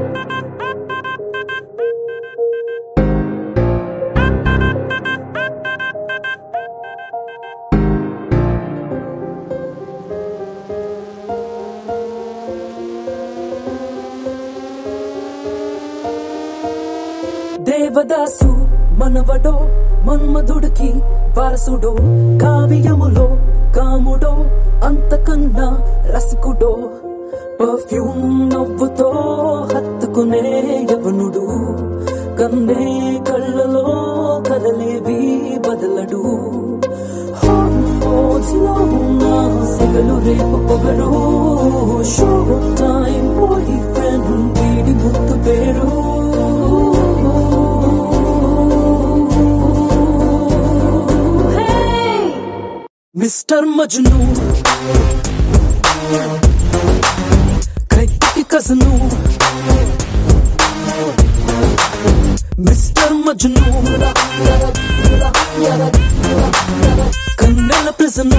దేవదాసు మనవడో మన్మధుడికి వారసుడో కావ్యములో కాముడో అంతకన్నా రసికుడో పర్ఫ్యూమ్ నవ్వుతో హత్తుకునే యవనుడు కన్నే కళ్ళలో కదలేవి బదలడు హార్మోన్స్ లో ఉన్న సెగలు రేపు పొగరు షో టైం బాయ్ ఫ్రెండ్ వీడి ముద్దు పేరు మిస్టర్ మజ్ను కైకి కసను మిస్టర్ మజ్ను కన్నెల ప్రిజను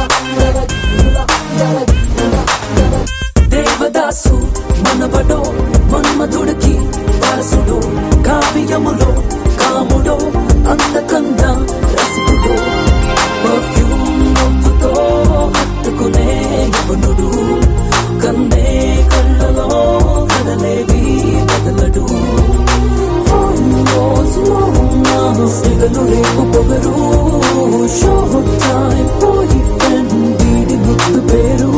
దేవదాసు మనవడో మన్మధుడికి వారసుడు కావ్యములో కాముడో అందకంగా రసికుడో పర్ఫ్యూమ్ నవ్వుతో హత్తుకునే యవనుడు కన్నే కళ్ళలో కదలేవి కదలడు రోజులో ఉన్న సిగలు రేపు పొగరు షో టైం బాయ్ ఫ్రెండ్ వీడి ముద్దు పేరు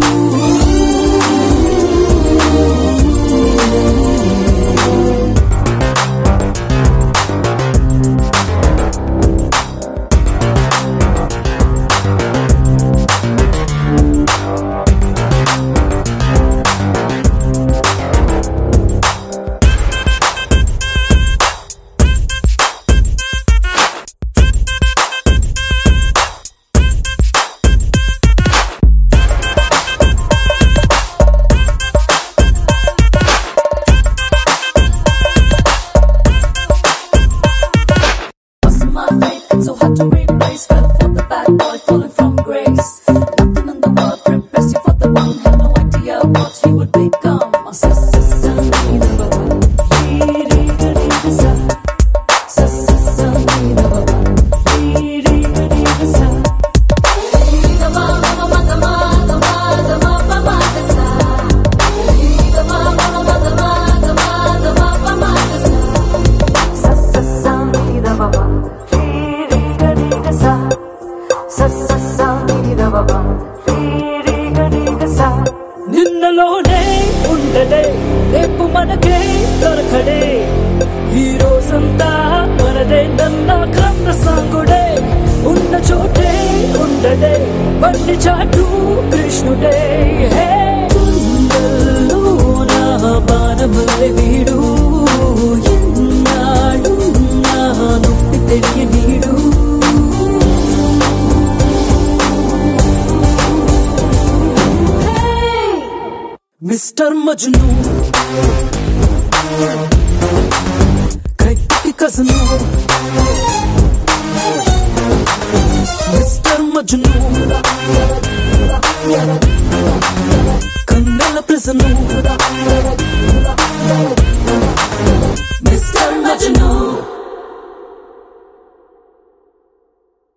Lost my faith, so hard to replace. Fell for the bad boy, falling from grace. Nothing in the world prepares you for the one. Had no idea what he would become. My sister, son, need a baba. Need a son. Sister, son, need a baba. Need a son. నిన్నలోనే ఉండడే రేపు మనకే దొరకడే ఈ రోజంతా మనదే నన్న క్రమ సాంగుడే ఉన్న చోటే ఉండడే బండి చాటు కృష్ణుడే హే గుండెల్లో నా బాణమల్లె వీడు ఎన్నాడు నా నొప్పి తెలియనీడు మిస్టర్ మజ్ను కైకి కసను మిస్టర్ మజ్ను కన్నెల ప్రిజను